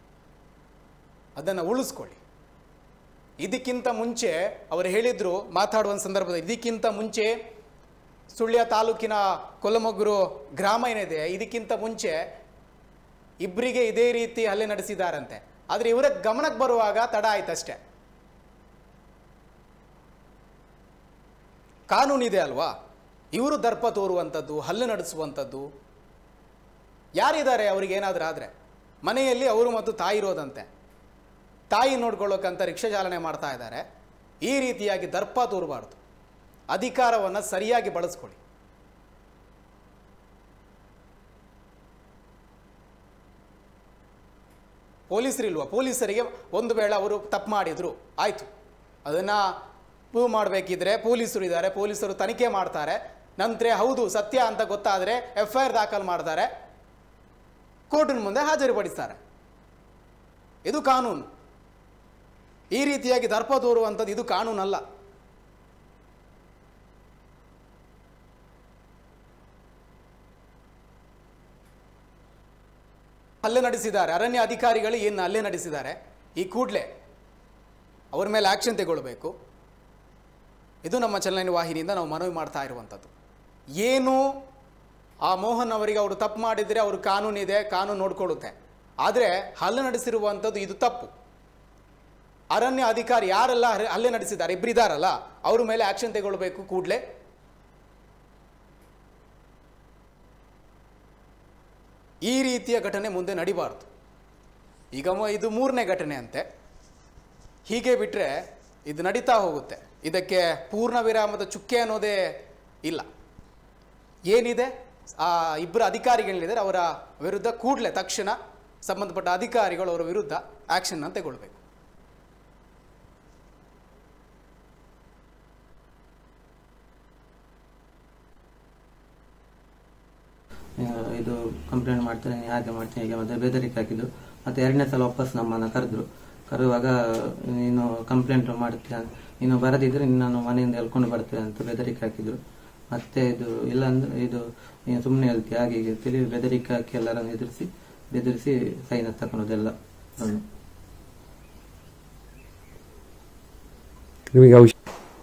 [SPEAKER 1] ಅದನ್ನು ಉಳಿಸ್ಕೊಳ್ಳಿ ಇದಕ್ಕಿಂತ ಮುಂಚೆ ಅವರು ಹೇಳಿದ್ರು ಮಾತಾಡುವ ಸಂದರ್ಭದಲ್ಲಿ ಇದಕ್ಕಿಂತ ಮುಂಚೆ ಸುಳ್ಯ ತಾಲೂಕಿನ ಕೊಲ್ಲಮೊಗ್ರು ಗ್ರಾಮ ಏನಿದೆ ಇದಕ್ಕಿಂತ ಮುಂಚೆ ಇಬ್ಬರಿಗೆ ಇದೇ ರೀತಿ ಹಲ್ಲೆ ನಡೆಸಿದಾರಂತೆ ಆದರೆ ಇವರ ಗಮನಕ್ಕೆ ಬರುವಾಗ ತಡ ಆಯ್ತಷ್ಟೇ ಕಾನೂನಿದೆ ಅಲ್ವಾ ಇವರು ದರ್ಪ ತೋರುವಂಥದ್ದು ಹಲ್ಲೆ ನಡೆಸುವಂಥದ್ದು ಯಾರಿದ್ದಾರೆ ಅವ್ರಿಗೆ ಏನಾದರೂ ಆದರೆ ಮನೆಯಲ್ಲಿ ಅವರು ಮತ್ತು ತಾಯಿ ಇರೋದಂತೆ ತಾಯಿ ನೋಡ್ಕೊಳ್ಳೋಕ್ಕಂತ ರಿಕ್ಷಾ ಚಾಲನೆ ಮಾಡ್ತಾ ಇದ್ದಾರೆ ಈ ರೀತಿಯಾಗಿ ದರ್ಪ ತೋರಬಾರ್ದು ಅಧಿಕಾರವನ್ನು ಸರಿಯಾಗಿ ಬಳಸ್ಕೊಳ್ಳಿ ಪೊಲೀಸರಿಲ್ವಾ ಪೊಲೀಸರಿಗೆ ಒಂದು ವೇಳೆ ಅವರು ತಪ್ಪು ಮಾಡಿದ್ರು ಆಯಿತು ಅದನ್ನು ಪ್ರೂವ್ ಮಾಡಬೇಕಿದ್ರೆ ಪೊಲೀಸರು ಇದ್ದಾರೆ ಪೊಲೀಸರು ತನಿಖೆ ಮಾಡ್ತಾರೆ ನಂತರ ಹೌದು ಸತ್ಯ ಅಂತ ಗೊತ್ತಾದರೆ ಎಫ್ ಐ ಆರ್ ದಾಖಲು ಮಾಡ್ತಾರೆ ಕೋರ್ಟಿನ ಮುಂದೆ ಹಾಜರುಪಡಿಸ್ತಾರೆ ಇದು ಕಾನೂನು ಈ ರೀತಿಯಾಗಿ ದರ್ಪ ತೋರುವಂಥದ್ದು ಇದು ಕಾನೂನಲ್ಲ ಹಲ್ಲೆ ನಡೆಸಿದ್ದಾರೆ ಅರಣ್ಯ ಅಧಿಕಾರಿಗಳು ಏನು ಹಲ್ಲೆ ನಡೆಸಿದ್ದಾರೆ ಈ ಕೂಡಲೇ ಅವ್ರ ಮೇಲೆ ಆಕ್ಷನ್ ತಗೊಳ್ಬೇಕು ಇದು ನಮ್ಮ ಚಲನೆ ವಾಹಿನಿಯಿಂದ ನಾವು ಮನವಿ ಮಾಡ್ತಾ ಇರುವಂಥದ್ದು ಏನು ಆ ಮೋಹನ್ ಅವರಿಗೆ ಅವರು ತಪ್ಪು ಮಾಡಿದರೆ ಅವರು ಕಾನೂನಿದೆ ಕಾನೂನು ನೋಡ್ಕೊಳ್ಳುತ್ತೆ ಆದರೆ ಹಲ್ಲೆ ನಡೆಸಿರುವಂಥದ್ದು ಇದು ತಪ್ಪು ಅರಣ್ಯ ಅಧಿಕಾರಿ ಯಾರೆಲ್ಲ ಹರೆ- ಹಲ್ಲೆ ನಡೆಸಿದ್ದಾರೆ ಇಬ್ಬರಿದ್ದಾರಲ್ಲ ಅವ್ರ ಮೇಲೆ ಆಕ್ಷನ್ ತಗೊಳ್ಬೇಕು ಕೂಡಲೇ ಈ ರೀತಿಯ ಘಟನೆ ಮುಂದೆ ನಡಿಬಾರ್ದು ಈಗ ಮ- ಇದು ಮೂರನೇ ಘಟನೆ ಅಂತೆ ಹೀಗೆ ಬಿಟ್ಟರೆ ಇದು ನಡೀತಾ ಹೋಗುತ್ತೆ ಇದಕ್ಕೆ ಪೂರ್ಣ ವಿರಾಮದ ಚುಕ್ಕೆ ಅನ್ನೋದೇ ಇಲ್ಲ ಏನಿದೆ ಆ ಇಬ್ಬರು ಅಧಿಕಾರಿಗಳಿದ್ದಾರೆ ಅವರ ವಿರುದ್ಧ ಕೂಡಲೇ ತಕ್ಷಣ ಸಂಬಂಧಪಟ್ಟ ಅಧಿಕಾರಿಗಳು ಅವರ ವಿರುದ್ಧ ಆ್ಯಕ್ಷನ್ನ ತಗೊಳ್ಬೇಕು
[SPEAKER 4] ಆ, ಇದು ಕಂಪ್ಲೇಂಟ್ ಮಾಡ್ತೇನೆ ಹಾಗೆ ಮಾಡ್ತೇನೆ ಹೀಗೆ ಮತ್ತೆ ಬೆದರಿಕೆ ಹಾಕಿದ್ರು ಮತ್ತೆ ಎರಡನೇ ಸಲ ವಾಪಸ್ ನಮ್ಮನ್ನ ಕರೆದ್ರು ಕರೆಯುವಾಗ ನೀನು ಕಂಪ್ಲೇಂಟ್ ಮಾಡ್ತೀಯ ನೀನು ಬರದಿದ್ರೆ ನಾನು ಮನೆಯಿಂದ ಎಳ್ಕೊಂಡು ಬರ್ತೇನೆ ಅಂತ ಬೆದರಿಕೆ ಹಾಕಿದ್ರು ಮತ್ತೆ ಇದು ಇಲ್ಲ ಅಂದ್ರೆ ಇದು ನೀನು ಸುಮ್ಮನೆ ಹೇಳ್ತೀಯ ಹಾಗೆ ಹೀಗೆ ತಿಳಿ ಬೆದರಿಕೆ ಹಾಕಿ ಎಲ್ಲರನ್ನು ಎದುರಿಸಿ ಬೆದರಿಸಿ ಸೈನ್ ತಗೊಳೋದೆಲ್ಲ ಅವ್ನು.
[SPEAKER 5] ನಿಮಗೆ ಔಷಧ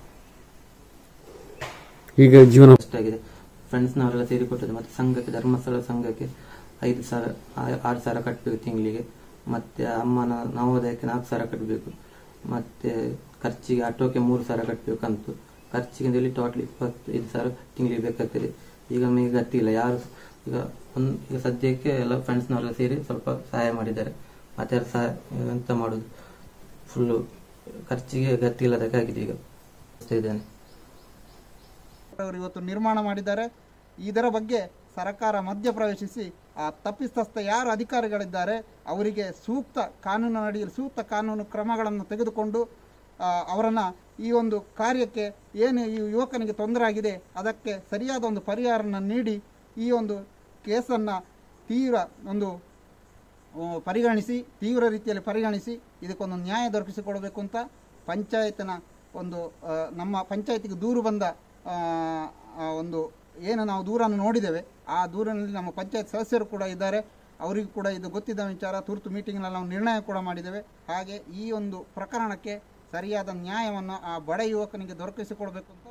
[SPEAKER 5] ಈಗ ಜೀವನ
[SPEAKER 4] ಅಷ್ಟಾಗಿದೆ ಫ್ರೆಂಡ್ಸ್ನವರೆಲ್ಲ ಸೇರಿ ಕೊಟ್ಟದ್ದು ಮತ್ತೆ ಸಂಘಕ್ಕೆ ಧರ್ಮಸ್ಥಳ ಸಂಘಕ್ಕೆ ಐದು ಸಾವಿರ ಆ- ಆರು ಸಾವಿರ ಕಟ್ಟಬೇಕು ತಿಂಗಳಿಗೆ ಮತ್ತೆ ಅಮ್ಮನ ನವೋದಯಕ್ಕೆ ನಾಲ್ಕು ಸಾವಿರ ಕಟ್ಟಬೇಕು ಮತ್ತೆ ಖರ್ಚಿಗೆ ಆಟೋಕ್ಕೆ ಮೂರು ಸಾವಿರ ಕಟ್ಟಬೇಕಂತು ಖರ್ಚಿಗೆ ಹೇಳಿ ಟೋಟಲ್ ಇಪ್ಪತ್ತೈದು ಸಾವಿರ ತಿಂಗಳಿಗೆ ಬೇಕಾಗ್ತದೆ ಈಗ ನಮಗೆ ಗತಿ ಇಲ್ಲ ಯಾರು ಈಗ ಒಂದ್ ಈಗ ಸದ್ಯಕ್ಕೆ ಎಲ್ಲ ಫ್ರೆಂಡ್ಸ್ನವರೆಲ್ಲ ಸೇರಿ ಸ್ವಲ್ಪ ಸಹಾಯ ಮಾಡಿದ್ದಾರೆ ಮತ್ತೆ ಯಾರು ಸಹಾಯ ಎಂತ ಮಾಡುದು ಫುಲ್ಲು ಖರ್ಚಿಗೆ ಗತಿ ಇಲ್ಲದಕ್ಕಾಗಿದೆ ಈಗ ಇದ್ದೇನೆ
[SPEAKER 5] ಅವರು ಇವತ್ತು ನಿರ್ಮಾಣ ಮಾಡಿದ್ದಾರೆ ಇದರ ಬಗ್ಗೆ ಸರ್ಕಾರ ಮಧ್ಯಪ್ರವೇಶಿಸಿ ಆ ತಪ್ಪಿತಸ್ಥ ಯಾರು ಅಧಿಕಾರಿಗಳಿದ್ದಾರೆ ಅವರಿಗೆ ಸೂಕ್ತ ಕಾನೂನು ಅಡಿಯಲ್ಲಿ ಸೂಕ್ತ ಕಾನೂನು ಕ್ರಮಗಳನ್ನು ತೆಗೆದುಕೊಂಡು ಅವರನ್ನು ಈ ಒಂದು ಕಾರ್ಯಕ್ಕೆ ಏನು ಈ ಯುವಕನಿಗೆ ತೊಂದರೆ ಆಗಿದೆ ಅದಕ್ಕೆ ಸರಿಯಾದ ಒಂದು ಪರಿಹಾರನ ನೀಡಿ ಈ ಒಂದು ಕೇಸನ್ನು ತೀವ್ರ ಒಂದು ಆ, ಪರಿಗಣಿಸಿ ತೀವ್ರ ರೀತಿಯಲ್ಲಿ ಪರಿಗಣಿಸಿ ಇದಕ್ಕೊಂದು ನ್ಯಾಯ ದೊರಕಿಸಿಕೊಡಬೇಕು ಅಂತ ಪಂಚಾಯತ್ನ ಒಂದು ಆ, ನಮ್ಮ ಪಂಚಾಯತಿಗೆ ದೂರು ಬಂದ ಆ, ಆ ಒಂದು ಏನು ನಾವು ದೂರನ್ನು ನೋಡಿದ್ದೇವೆ ಆ ದೂರಿನಲ್ಲಿ ನಮ್ಮ ಪಂಚಾಯತ್ ಸದಸ್ಯರು ಕೂಡ ಇದ್ದಾರೆ ಅವರಿಗೂ ಕೂಡ ಇದು ಗೊತ್ತಿದ್ದ ವಿಚಾರ ತುರ್ತು ಮೀಟಿಂಗ್ನಲ್ಲಿ ನಾವು ನಿರ್ಣಯ ಕೂಡ ಮಾಡಿದ್ದೇವೆ ಹಾಗೆ ಈ ಒಂದು ಪ್ರಕರಣಕ್ಕೆ ಸರಿಯಾದ ನ್ಯಾಯವನ್ನು ಆ ಬಡ ಯುವಕನಿಗೆ ದೊರಕಿಸಿಕೊಡಬೇಕು ಅಂತ